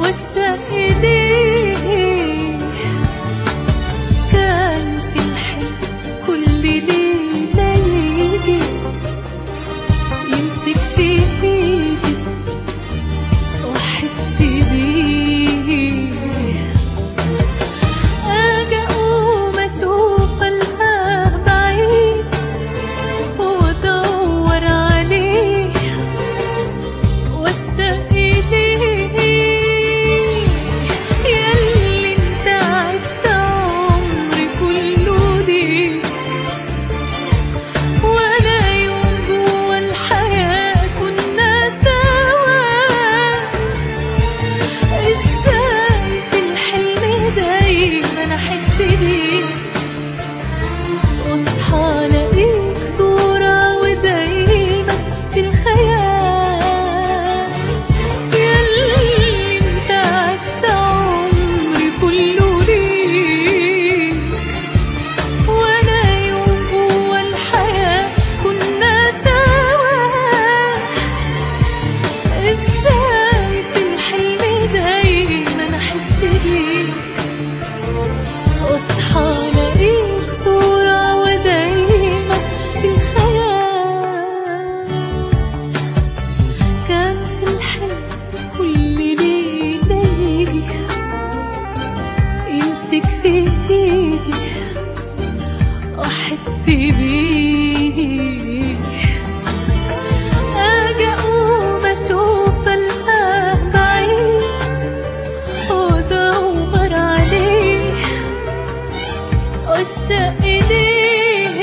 واشتاق إليه كان في الحلم كل ليلة يجي يمسك في ايدي واحس بيه اجي اقوم اشوف الهاه بعيد وادور عليه واشتاق اليه ياللي انت عشت عمري كله ليك وانا يوم جوا الحياة كنا سوا ازاي في الحلم دايما احس بيك واصحى الاقيك صورة ودايما في الخيال ياللي انت عشت عمري كله ليك وانا يوم جوا الحياة كنا سوا ازاي في الحلم دايما احس بيك واصحى الاقيك صورة ودايما في الخيال كان في الحلم كل ليلة يجي يمسك في ايدي واحس بيه اجي اقوم اشوف الهاه بعيد وادور عليه واشتاق اليه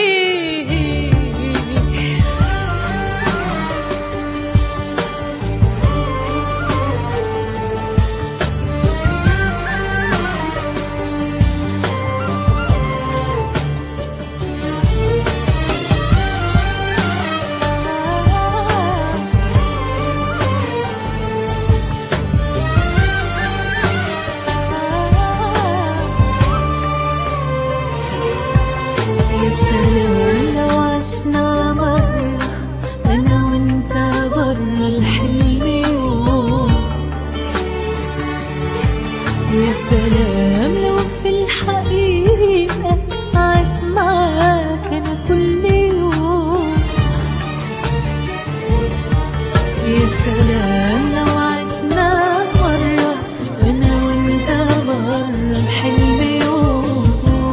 يا سلام لو عشنا مرة أنا وأنت برا الحلم يوم يا سلام لو في الحقيقة عاش معاك أنا كل يوم يا سلام لو عشنا مرة أنا وأنت برا الحلم يوم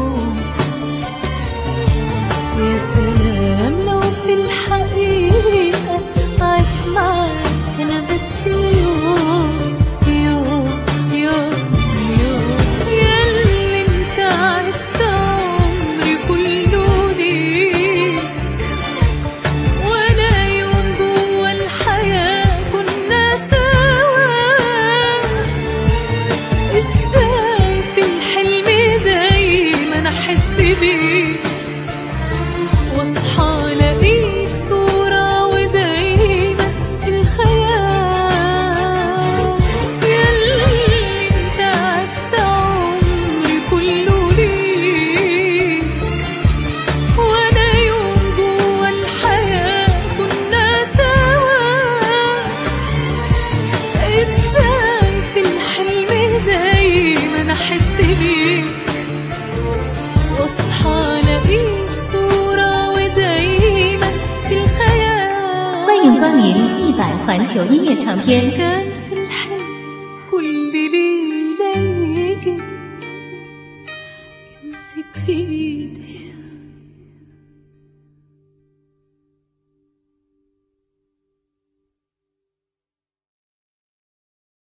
يا سلام لو في الحقيقة عاش معاك أنا بس يوم يوم يوم يوم ياللي انت عشت عمري كله ليك وانا يوم جوا الحياة كنا سوا ازاي في الحلم دايما احس بيك واصحى الاقيك صورة ودايما في الخيال ياللي انت عشت عمري كله ليك وانا يوم جوا الحياة كنا سوا ازاي في الحلم دايما احس بيك واصحى الاقيك صورة ودايما في الخيال 欢迎光临一百环球音乐唱片。 كان في الحلم كل ليلة